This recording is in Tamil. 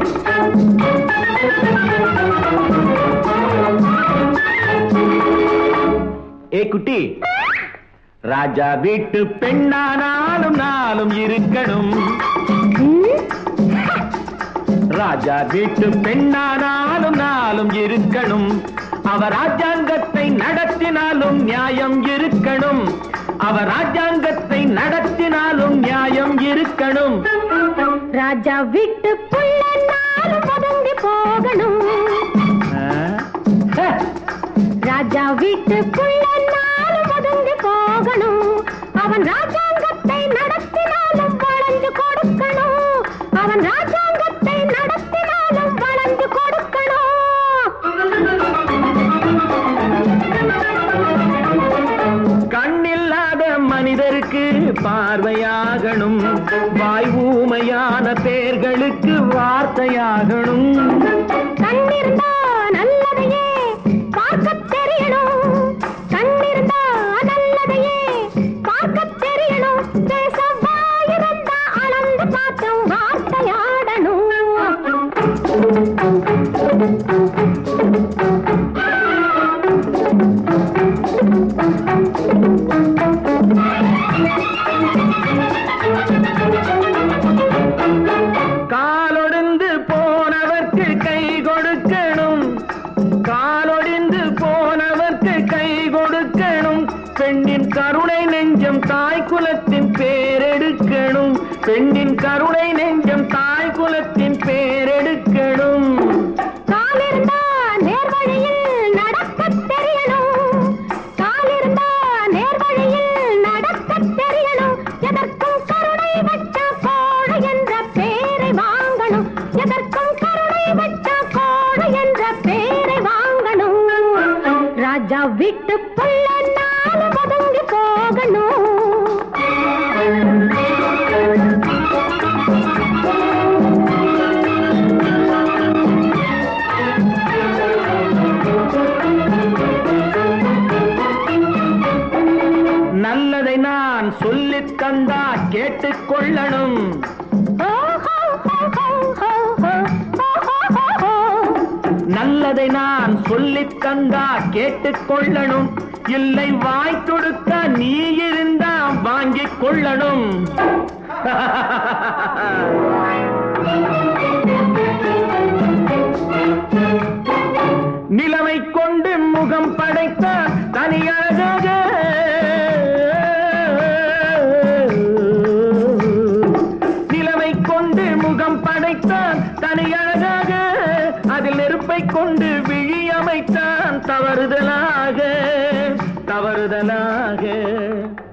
ஏ குட்டி ராஜா வீட்டு பெண்ணானாலும் நாளும் இருக்கணும் ராஜா வீட்டு பெண்ணானாலும் நாளும் இருக்கணும் அவ ராஜாங்கத்தை நடத்தினாலும் நியாயம் இருக்கணும் அவ ராஜாங்கத்தை நடத்தினாலும் நியாயம் இருக்கணும் ராஜா வீட்டு புள்ள நாளும் ஒதுங்கி போகணும் ஆ? ஹே! ராஜா வீட்டு புள்ள நாளும் ஒதுங்கி போகணும் அவன் ராஜாங்கத்தை நடத்தினாலும் வளைஞ்சு கொடுக்கணும் அவன் ராஜாங்கத்தை நடத்தினாலும் வளைஞ்சு கொடுக்கணும் கண்ணில்லாத மனிதருக்கு பார்வையாகணும் வாய் ஊமையான பேர்களுக்கு வார்த்தையாகணும் கண்ணிருந்தா நல்லதையே பார்க்கத் தெரியணும் கண்ணிருந்தா நல்லதையே பார்க்கத் தெரியணும் பேச வாயிருந்தா அளந்து பார்த்தும் வார்த்தையாடணும் காலொடிந்து போனவர்க்கு கை கொடுக்கணும் காலொடிந்து போனவர்க்கு கை கொடுக்கணும் பெண்ணின் கருணை நெஞ்சம் தாய் குலத்தின் பேரெடுக்கணும் பெண்ணின் கருணை நெஞ்சம் தாய் குலத்தின் பேரெடுக்கணும் காலிருந்தா நேர்வழியில் நடக்கத் தெரியணும் காலிருந்தா நேர்வழியில் நடக்கத் தெரியணும் எதற்கும் கருணை வச்ச கோடை என்ற பேரை வாங்கணும் எதற்கும் கருணை வச்ச கோடை என்ற பேரை வாங்கணும் ராஜா விட்டு புள்ள நாலு ஒதுங்கி போகணும் நல்லதை நான் சொல்லித் தந்தா கேட்டுக்கொள்ளணும் நல்லதை நான் சொல்லித் தந்தா கேட்டுக்கொள்ளணும் இல்லை வாய் கொடுக்க நீ இருந்தா வாங்கிக் கொள்ளணும் நிலவை கொண்டு முகம் படைத்த தனியழகாக நிலவை கொண்டு முகம் படைத்தான் தனியழகாக அதில் நெருப்பை கொண்டு விழி அமைத்தான் தவறுதலாக தவறுதலாக